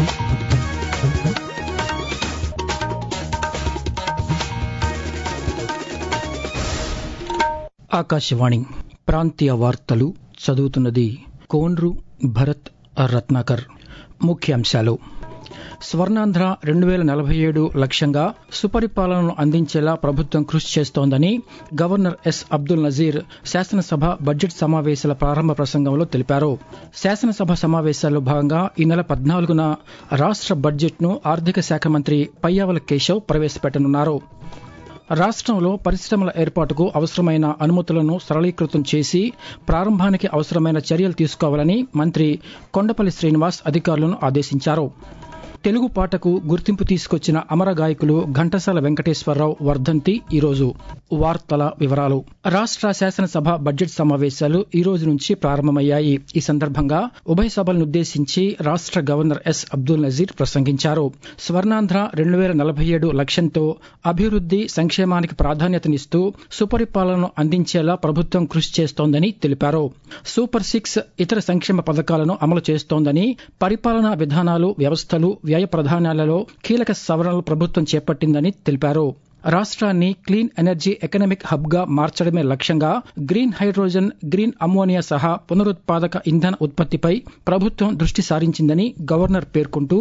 ఆకాశవాణి ప్రాంతీయ వార్తలు చదువుతున్నది కోన్రు భరత్ రత్నాకర్ ముఖ్యాంశాలు స్వర్ణాంధ్ర రెండు వేల నలభై ఏడు లక్ష్యంగా సుపరిపాలనను అందించేలా ప్రభుత్వం కృషి చేస్తోందని గవర్నర్ ఎస్ అబ్దుల్ నజీర్ శాసనసభ బడ్జెట్ సమావేశాల ప్రారంభ ప్రసంగంలో తెలిపారు శాసనసభ సమావేశాల్లో భాగంగా ఈ నెల పద్నాలుగున రాష్ట్ర బడ్జెట్ను ఆర్థిక శాఖ మంత్రి పయ్యావల కేశవ్ ప్రవేశపెట్టనున్నారు రాష్ట్రంలో పరిశ్రమల ఏర్పాటుకు అవసరమైన అనుమతులను సరళీకృతం చేసి ప్రారంభానికి అవసరమైన చర్యలు తీసుకోవాలని మంత్రి కొండపల్లి శ్రీనివాస్ అధికారులను ఆదేశించారు తెలుగు పాటకు గుర్తింపు తీసుకొచ్చిన అమర గాయకులు ఘంటసాల వెంకటేశ్వరరావు వర్ధంతి ఈరోజు వార్తల వివరాలు రాష్ట్ర శాసనసభ బడ్జెట్ సమావేశాలు ఈ రోజు నుంచి ప్రారంభమయ్యాయి ఈ సందర్భంగా ఉభయ సభలను ఉద్దేశించి రాష్ట్ర గవర్నర్ ఎస్ అబ్దుల్ నజీర్ ప్రసంగించారు స్వర్ణాంధ్ర రెండు వేల నలభై ఏడు లక్ష్యంతో అభివృద్ది సంక్షేమానికి ప్రాధాన్యతనిస్తూ సుపరిపాలనను అందించేలా ప్రభుత్వం కృషి చేస్తోందని తెలిపారు సూపర్ సిక్స్ ఇతర సంక్షేమ పథకాలను అమలు చేస్తోందని పరిపాలనా విధానాలు వ్యవస్థలు వ్యయ ప్రధానాలలో కీలక సవరణలు ప్రభుత్వం చేపట్టిందని తెలిపారు రాష్ట్రాన్ని క్లీన్ ఎనర్జీ ఎకనామిక్ హబ్ గా మార్చడమే లక్ష్యంగా గ్రీన్ హైడ్రోజన్ గ్రీన్ అమ్మోనియా సహా పునరుత్పాదక ఇంధన ఉత్పత్తిపై ప్రభుత్వం దృష్టి సారించిందని గవర్నర్ పేర్కొంటూ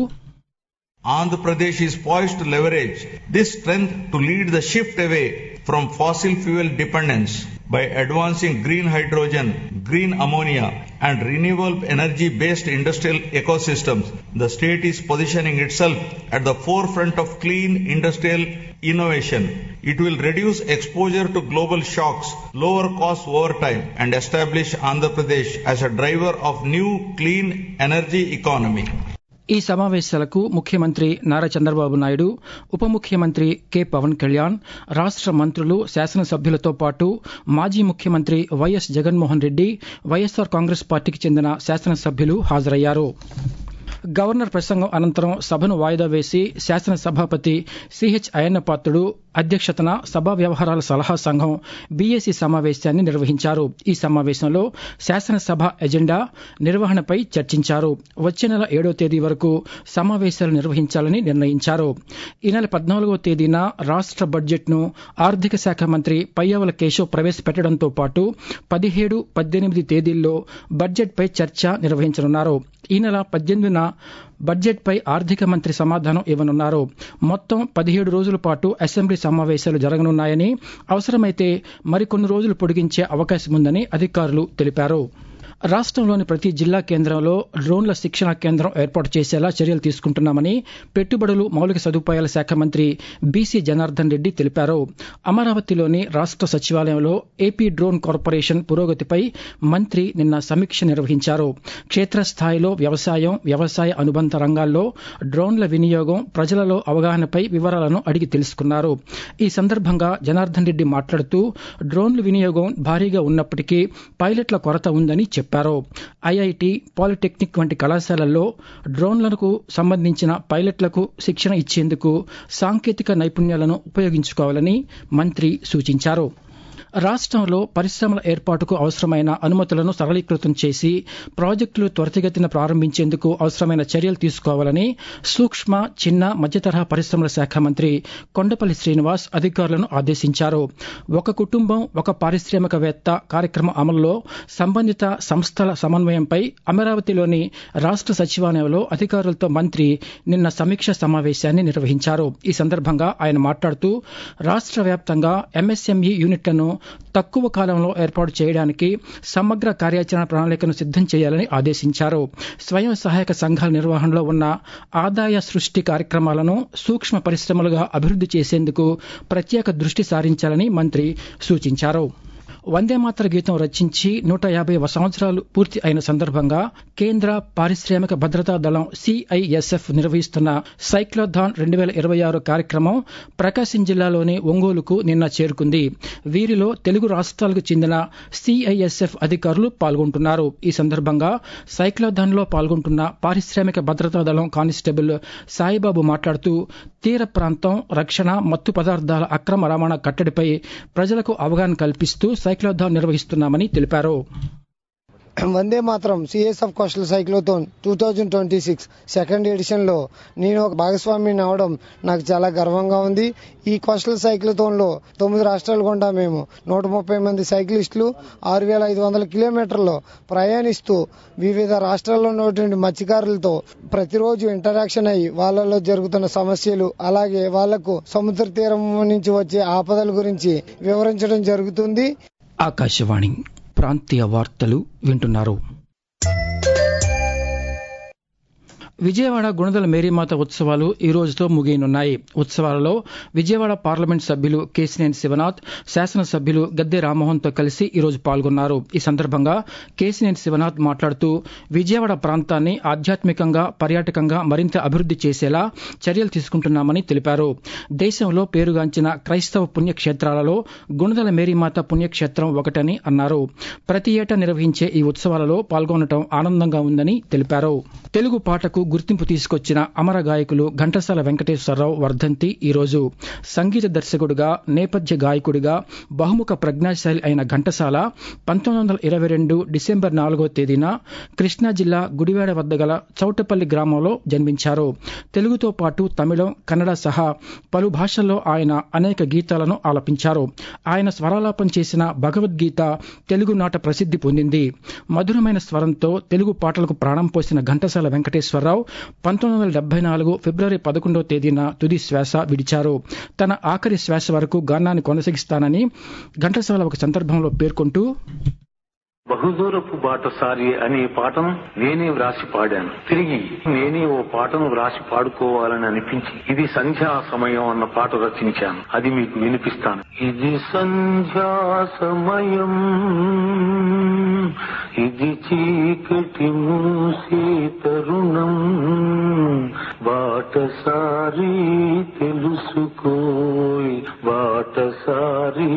Andhra Pradesh is poised to leverage this strength to lead the shift away from fossil fuel dependence by advancing green hydrogen, green ammonia, and renewable energy based industrial ecosystems. The state is positioning itself at the forefront of clean industrial innovation. It will reduce exposure to global shocks, lower costs over time, and establish Andhra Pradesh as a driver of new clean energy economy. ఈ సమావేశాలకు ముఖ్యమంత్రి నారా చంద్రబాబు నాయుడు ఉప ముఖ్యమంత్రి K Pawan Kalyan రాష్ట్ర మంత్రులు శాసనసభ్యులతో పాటు మాజీ ముఖ్యమంత్రి YS Jaganmohan Reddy YSR Congress పార్టీకి చెందిన శాసనసభ్యులు హాజరయ్యారు గవర్నర్ ప్రసంగం అనంతరం సభను వాయిదా వేసి శాసనసభాపతి సిహెచ్ అయ్యన్నపాత్రుడు అధ్యక్షతన సభా వ్యవహారాల సలహా సంఘం బీఏసీ సమావేశాన్ని నిర్వహించారు ఈ సమావేశంలో శాసనసభ ఎజెండా నిర్వహణపై చర్చించారు వచ్చే నెల ఏడో తేదీ వరకు సమావేశాలు నిర్వహించాలని నిర్ణయించారు ఈ నెల పద్నాలుగో తేదీన రాష్ట్ర బడ్జెట్ను ఆర్థిక శాఖ మంత్రి పయ్యావుల కేశవ్ ప్రవేశపెట్టడంతో పాటు పదిహేడు పద్దెనిమిది తేదీల్లో బడ్జెట్పై చర్చ నిర్వహించనున్నారు ఈ నెల పద్దెనిమిదిన బడ్జెట్పై ఆర్థిక మంత్రి సమాధానం ఇవ్వనున్నారు మొత్తం పదిహేడు రోజుల పాటు అసెంబ్లీ సమావేశాలు జరగనున్నాయని అవసరమైతే మరికొన్ని రోజులు పొడిగించే అవకాశం ఉందని అధికారులు తెలిపారు రాష్ట్రంలోని ప్రతి జిల్లా కేంద్రంలో డ్రోన్ల శిక్షణ కేంద్రం ఏర్పాటు చేసేలా చర్యలు తీసుకుంటున్నామని పెట్టుబడులు మౌలిక సదుపాయాల శాఖ మంత్రి బీసీ జనార్దన్ రెడ్డి తెలిపారు అమరావతిలోని రాష్ట్ర సచివాలయంలో ఏపీ డ్రోన్ కార్పొరేషన్ పురోగతిపై మంత్రి నిన్న సమీక్ష నిర్వహించారు క్షేత్రస్థాయిలో వ్యవసాయం వ్యవసాయ అనుబంధ రంగాల్లో డ్రోన్ల వినియోగం ప్రజలలో అవగాహనపై వివరాలను అడిగి తెలుసుకున్నారు ఈ సందర్భంగా జనార్దన్ రెడ్డి మాట్లాడుతూ డ్రోన్ల వినియోగం భారీగా ఉన్నప్పటికీ పైలట్ల కొరత ఉందని చెప్పారు ఐఐటి పాలిటెక్నిక్ వంటి కళాశాలల్లో డ్రోన్లకు సంబంధించిన పైలట్లకు శిక్షణ ఇచ్చేందుకు సాంకేతిక నైపుణ్యాలను ఉపయోగించుకోవాలని మంత్రి సూచించారు రాష్ట్రంలో పరిశ్రమల ఏర్పాటుకు అవసరమైన అనుమతులను సరళీకృతం చేసి ప్రాజెక్టులు త్వరితగతిన ప్రారంభించేందుకు అవసరమైన చర్యలు తీసుకోవాలని సూక్ష్మ చిన్న మధ్యతరహా పరిశ్రమల శాఖ మంత్రి కొండపల్లి శ్రీనివాస్ అధికారులను ఆదేశించారు ఒక కుటుంబం ఒక పారిశ్రామికవేత్త కార్యక్రమం అమలులో సంబంధిత సంస్థల సమన్వయంపై అమరావతిలోని రాష్ట్ర సచివాలయంలో అధికారులతో మంత్రి నిన్న సమీక్ష సమావేశాన్ని నిర్వహించారు ఈ సందర్భంగా ఆయన మాట్లాడుతూ రాష్ట్ర వ్యాప్తంగా ఎంఎస్ఎంఈ యూనిట్లను తక్కువ కాలంలో ఏర్పాటు చేయడానికి సమగ్ర కార్యాచరణ ప్రణాళికను సిద్దం చేయాలని ఆదేశించారు స్వయం సహాయక సంఘాల నిర్వహణలో ఉన్న ఆదాయ సృష్టి కార్యక్రమాలను సూక్ష్మ పరిశ్రమలుగా అభివృద్ధి చేసేందుకు ప్రత్యేక దృష్టి సారించాలని మంత్రి సూచించారు వందేమాతర గీతం రచించి నూట యాభై సంవత్సరాలు పూర్తి అయిన సందర్భంగా కేంద్ర పారిశ్రామిక భద్రతా దళం సిఐఎస్ఎఫ్ నిర్వహిస్తున్న సైక్లోథాన్ రెండు వేల ఇరవై ఆరు కార్యక్రమం ప్రకాశం జిల్లాలోని ఒంగోలుకు నిన్న చేరుకుంది వీరిలో తెలుగు రాష్ట్రాలకు చెందిన సిఐఎస్ఎఫ్ అధికారులు పాల్గొంటున్నారు ఈ సందర్భంగా సైక్లోథాన్ లో పాల్గొంటున్న పారిశ్రామిక భద్రతా దళం కానిస్టేబుల్ సాయిబాబు మాట్లాడుతూ తీర ప్రాంతం రక్షణ మత్తు పదార్థాల అక్రమ రవాణా కట్టడిపై ప్రజలకు అవగాహన కల్పిస్తూ సైక్లోథాన్ నిర్వహిస్తున్నామని తెలిపారు వందే మాత్రం CSF coastal cyclothon two thousand twenty six second edition లో నేను ఒక భాగస్వామిని అవడం నాకు చాలా గర్వంగా ఉంది ఈ కోస్టల్ సైక్లోథోన్ లో తొమ్మిది రాష్ట్రాలు గుండా మేము నూట ముప్పై మంది సైక్లిస్టులు ఆరు వేల ఐదు వందల కిలోమీటర్లు ప్రయాణిస్తూ వివిధ రాష్ట్రాల్లో ఉన్నటువంటి మత్స్యకారులతో ప్రతిరోజు ఇంటరాక్షన్ అయ్యి వాళ్ళలో జరుగుతున్న సమస్యలు అలాగే వాళ్లకు సముద్ర తీరం నుంచి వచ్చే ఆపదల గురించి వివరించడం జరుగుతుంది ఆకాశవాణి ప్రాంతీయ వార్తలు వింటున్నారు విజయవాడ గుణదల మేరీమాత ఉత్సవాలు ఈ రోజుతో ముగియనున్నాయి ఉత్సవాలలో విజయవాడ పార్లమెంట్ సభ్యులు కేసినేని శివనాథ్ శాసనసభ్యులు గద్దె రామ్మోహన్తో కలిసి ఈ రోజు పాల్గొన్నారు ఈ సందర్భంగా కేసినేని శివనాథ్ మాట్లాడుతూ విజయవాడ ప్రాంతాన్ని ఆధ్యాత్మికంగా పర్యాటకంగా మరింత అభివృద్ది చేసేలా చర్యలు తీసుకుంటున్నామని తెలిపారు దేశంలో పేరుగాంచిన క్రైస్తవ పుణ్యక్షేత్రాలలో గుణదల మేరీమాత పుణ్యక్షేత్రం ఒకటని అన్నారు ప్రతి ఏటా నిర్వహించే ఈ ఉత్సవాలలో పాల్గొనడం ఆనందంగా ఉందని తెలిపారు తెలుగు పాటకు గుర్తింపు తీసుకొచ్చిన అమర గాయకులు ఘంటసాల వెంకటేశ్వరరావు వర్ధంతి ఈ రోజు సంగీత దర్శకుడిగా నేపథ్య గాయకుడిగా బహుముఖ ప్రజ్ఞాశాలి అయిన ఘంటసాల పంతొమ్మిది వందల ఇరవై రెండు డిసెంబర్ నాలుగో తేదీన కృష్ణా జిల్లా గుడివాడ వద్ద గల చౌటపల్లి గ్రామంలో జన్మించారు తెలుగుతో పాటు తమిళం కన్నడ సహా పలు భాషల్లో ఆయన అనేక గీతాలను ఆలపించారు ఆయన స్వరాలాపన చేసిన భగవద్గీత తెలుగు నాట ప్రసిద్ధి పొందింది మధురమైన స్వరంతో తెలుగు పాటలకు ప్రాణం పోసిన ఘంటసాల వెంకటేశ్వరరావు పంతొమ్మిది వందల డెబ్బై నాలుగు ఫిబ్రవరి పదకొండవ తేదీన తుది శ్వాస విడిచారు తన ఆఖరి శ్వాస వరకు గానాన్ని కొనసాగిస్తానని ఘంటసాల ఒక సందర్భంలో పేర్కొంటూ బహుదూరపు బాటసారి అనే పాటను నేనే వ్రాసి పాడాను తిరిగి నేనే ఓ పాటను వ్రాసి పాడుకోవాలని అనిపించి ఇది సంధ్యా సమయం అన్న పాట రచించాను అది మీకు వినిపిస్తాను ఇది సంధ్యా సమయం ఇది చీకటి మూసే తరుణం బాటసారి తెలుసుకోయ్ బాటసారి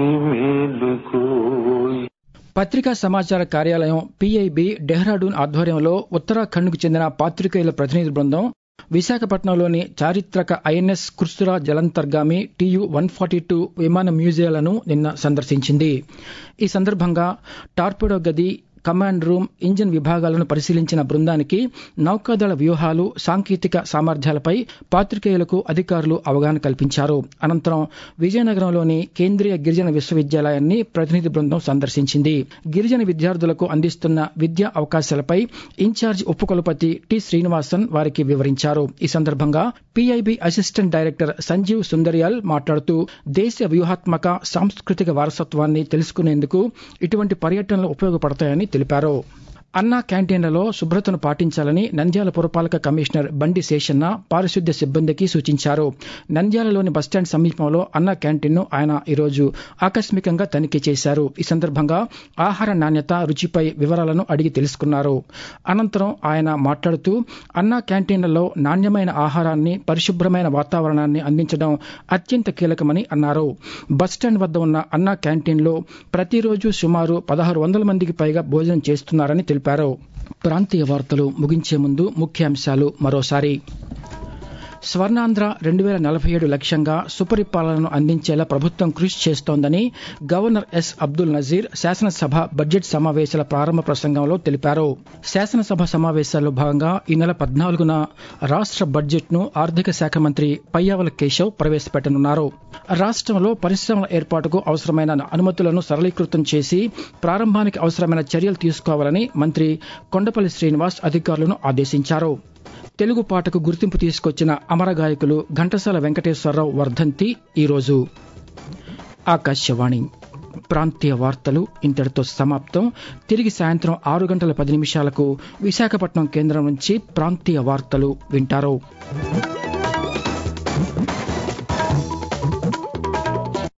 మేలుకోయ్ పత్రికా సమాచార కార్యాలయం పీఐబీ డెహ్రాడూన్ ఆధ్వర్యంలో ఉత్తరాఖండ్కు చెందిన పాత్రికేయుల ప్రతినిధి బృందం విశాఖపట్నంలోని చారిత్రక ఐఎన్ఎస్ కుర్సురా జలంతర్గామి టీయు వన్ ఫార్టీ టూ విమాన మ్యూజియాలను నిన్న సందర్శించింది ఈ సందర్భంగా టార్పెడో గది కమాండ్ రూమ్ ఇంజిన్ విభాగాలను పరిశీలించిన బృందానికి నౌకాదళ వ్యూహాలు సాంకేతిక సామర్థ్యాలపై పాత్రికేయులకు అధికారులు అవగాహన కల్పించారు అనంతరం విజయనగరంలోని కేంద్రీయ గిరిజన విశ్వవిద్యాలయాన్ని ప్రతినిధి బృందం సందర్శించింది గిరిజన విద్యార్థులకు అందిస్తున్న విద్యా అవకాశాలపై ఇన్ఛార్జ్ ఉపకులపతి టి శ్రీనివాసన్ వారికి వివరించారు ఈ సందర్భంగా PIB assistant director Sanjeev Sundriyal మాట్లాడుతూ దేశ వ్యూహాత్మక సాంస్కృతిక వారసత్వాన్ని తెలుసుకునేందుకు ఇటువంటి పర్యటనలు ఉపయోగపడతాయని తెలిపారు అన్నా క్యాంటీన్లలో శుభ్రతను పాటించాలని నంద్యాల పురపాలక కమిషనర్ బండి శేషన్న పారిశుద్ధ్య సిబ్బందికి సూచించారు నంద్యాలలోని బస్టాండ్ సమీపంలో అన్నా క్యాంటీన్ను ఆయన ఈరోజు ఆకస్మికంగా తనిఖీ చేశారు ఈ సందర్భంగా ఆహార నాణ్యత రుచిపై వివరాలను అడిగి తెలుసుకున్నారు అనంతరం ఆయన మాట్లాడుతూ అన్నా క్యాంటీన్లలో నాణ్యమైన ఆహారాన్ని పరిశుభ్రమైన వాతావరణాన్ని అందించడం అత్యంత కీలకమని అన్నారు బస్టాండ్ వద్ద ఉన్న అన్నా క్యాంటీన్లో ప్రతిరోజు సుమారు పదహారు వందల మందికి పైగా భోజనం చేస్తున్నారని తెలిపారు ప్రాంతీయ వార్తలు ముగించే ముందు ముఖ్యాంశాలు మరోసారి స్వర్ణాంధ్ర రెండు వేల నలభై ఏడు లక్ష్యంగా సుపరిపాలనను అందించేలా ప్రభుత్వం కృషి చేస్తోందని గవర్నర్ ఎస్ అబ్దుల్ నజీర్ శాసనసభ బడ్జెట్ సమావేశాల ప్రారంభ ప్రసంగంలో తెలిపారు శాసనసభ సమావేశాల్లో భాగంగా ఈ నెల పద్నాలుగున రాష్ట్ర బడ్జెట్ను ఆర్థిక శాఖ మంత్రి పయ్యావల కేశవ్ ప్రవేశపెట్టనున్నారు రాష్ట్రంలో పరిశ్రమల ఏర్పాటుకు అవసరమైన అనుమతులను సరళీకృతం చేసి ప్రారంభానికి అవసరమైన చర్యలు తీసుకోవాలని మంత్రి కొండపల్లి శ్రీనివాస్ అధికారులను ఆదేశించారు తెలుగు పాటకు గుర్తింపు తీసుకొచ్చిన అమర గాయకులు ఘంటసాల వెంకటేశ్వరరావు వర్ధంతి ఈరోజు ఆకాశవాణి ప్రాంతీయ వార్తలు ఇంతటితో సమాప్తం తిరిగి సాయంత్రం ఆరు గంటల పది నిమిషాలకు విశాఖపట్నం కేంద్రం నుంచి ప్రాంతీయ వార్తలు వింటారు